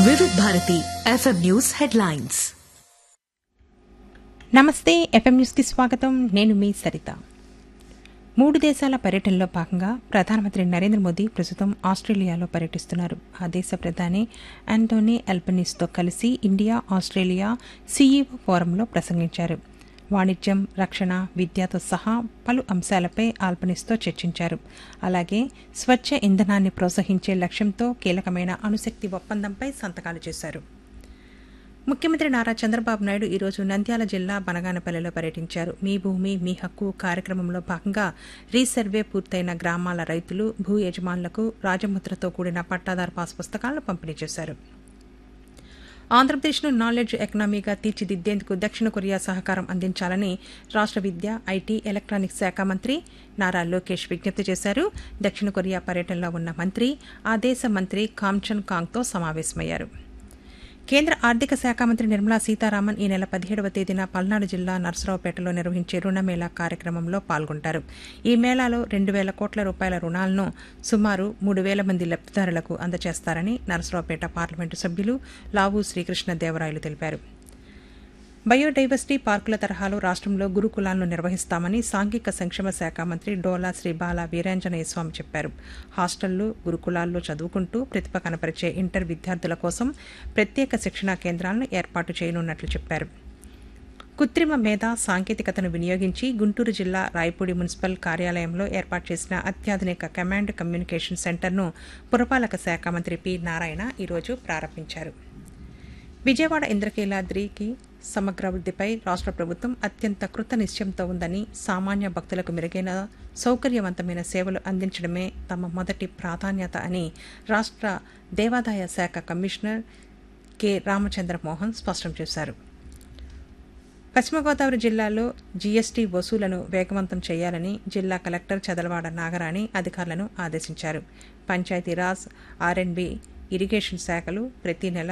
వివిధ Bharati FM news headlines నమస్తే FM న్యూస్కి స్వాగతం నేను మీ సరిత మూడు దేశాల పర్యటనలో భాగంగా ప్రధానమంత్రి నరేంద్ర మోదీ ప్రస్తుతం ఆస్ట్రేలియాలో పర్యటిస్తున్నారు ఆ దేశ ప్రధాని ఆంటోనీ అల్బనీస్తో కలిసి ఇండియా ఆస్ట్రేలియా సీఈఓ ఫోరంలో ప్రసంగించారు వాణిజ్యం రక్షణ విద్యతో సహా పలు అంశాలపై ఆల్బనీస్తో చర్చించారు అలాగే స్వచ్ఛ ఇంధనాన్ని ప్రోత్సహించే లక్ష్యంతో కీలకమైన అణుశక్తి ఒప్పందంపై సంతకాలు చేశారు ముఖ్యమంత్రి నారా చంద్రబాబు నాయుడు ఈరోజు నంద్యాల జిల్లా బనగానపల్లిలో పర్యటించారు మీ భూమి మీ హక్కు కార్యక్రమంలో భాగంగా రీసర్వే పూర్తయిన గ్రామాల రైతులు భూ యజమానులకు రాజముద్రతో కూడిన పట్టాదారు పాస్ పుస్తకాలను పంపిణీ చేశారు ఆంధ్రప్రదేశ్ను నాలెడ్జ్ ఎకనామీగా తీర్చిదిద్దేందుకు దక్షిణ కొరియా సహకారం అందించాలని రాష్ట్ర విద్య ఐటీ ఎలక్ట్రానిక్స్ శాఖ మంత్రి నారా లోకేష్ విజ్ఞప్తి చేశారు దక్షిణ కొరియా పర్యటనలో ఉన్న మంత్రి ఆ దేశ మంత్రి కామ్చన్ కాంగ్తో సమావేశమయ్యారు కేంద్ర ఆర్థిక శాఖ మంత్రి నిర్మలా సీతారామన్ ఈ నెల పదిహేడవ తేదీన పల్నాడు జిల్లా నర్సరావుపేటలో నిర్వహించే రుణమేళా కార్యక్రమంలో పాల్గొంటారు ఈ మేళాలో రెండు వేల కోట్ల రూపాయల రుణాలను సుమారు మూడు వేల మంది లబ్దిదారులకు అందజేస్తారని నర్సరావుపేట పార్లమెంటు సభ్యులు లావు శ్రీకృష్ణదేవరాయలు తెలిపారు బయోడైవర్సిటీ పార్కుల తరహాలో రాష్ట్రంలో గురుకులాలను నిర్వహిస్తామని సాంఘిక సంక్షేమ శాఖ మంత్రి డోలా శ్రీ బాల వీరాంజనేయ స్వామి చెప్పారు హాస్టళ్లు గురుకులాల్లో చదువుకుంటూ ప్రతిభ కనపరిచే ఇంటర్ విద్యార్థుల కోసం ప్రత్యేక శిక్షణా కేంద్రాలను ఏర్పాటు చేయనున్నట్లు చెప్పారు కృత్రిమ మేధ సాంకేతికతను వినియోగించి గుంటూరు జిల్లా రాయపూడి మున్సిపల్ కార్యాలయంలో ఏర్పాటు చేసిన అత్యాధునిక కమాండ్ కమ్యూనికేషన్ సెంటర్ను పురపాలక శాఖ మంత్రి పి నారాయణ ఈరోజు ప్రారంభించారు విజయవాడ ఇంద్రకీలాద్రికి సమగ్రాభివృద్ధిపై రాష్ట్ర ప్రభుత్వం అత్యంత కృత నిశ్చయంతో ఉందని సామాన్య భక్తులకు మెరుగైన సౌకర్యవంతమైన సేవలు అందించడమే తమ మొదటి ప్రాధాన్యత అని రాష్ట్ర దేవాదాయ శాఖ కమిషనర్ కె రామచంద్ర మోహన్ స్పష్టం చేశారు పశ్చిమ గోదావరి జిల్లాలో జీఎస్టీ వసూలను వేగవంతం చేయాలని జిల్లా కలెక్టర్ చదలవాడ నాగరాణి అధికారులను ఆదేశించారు పంచాయతీరాజ్ ఆర్ఎండ్బి ఇరిగేషన్ శాఖలు ప్రతి నెల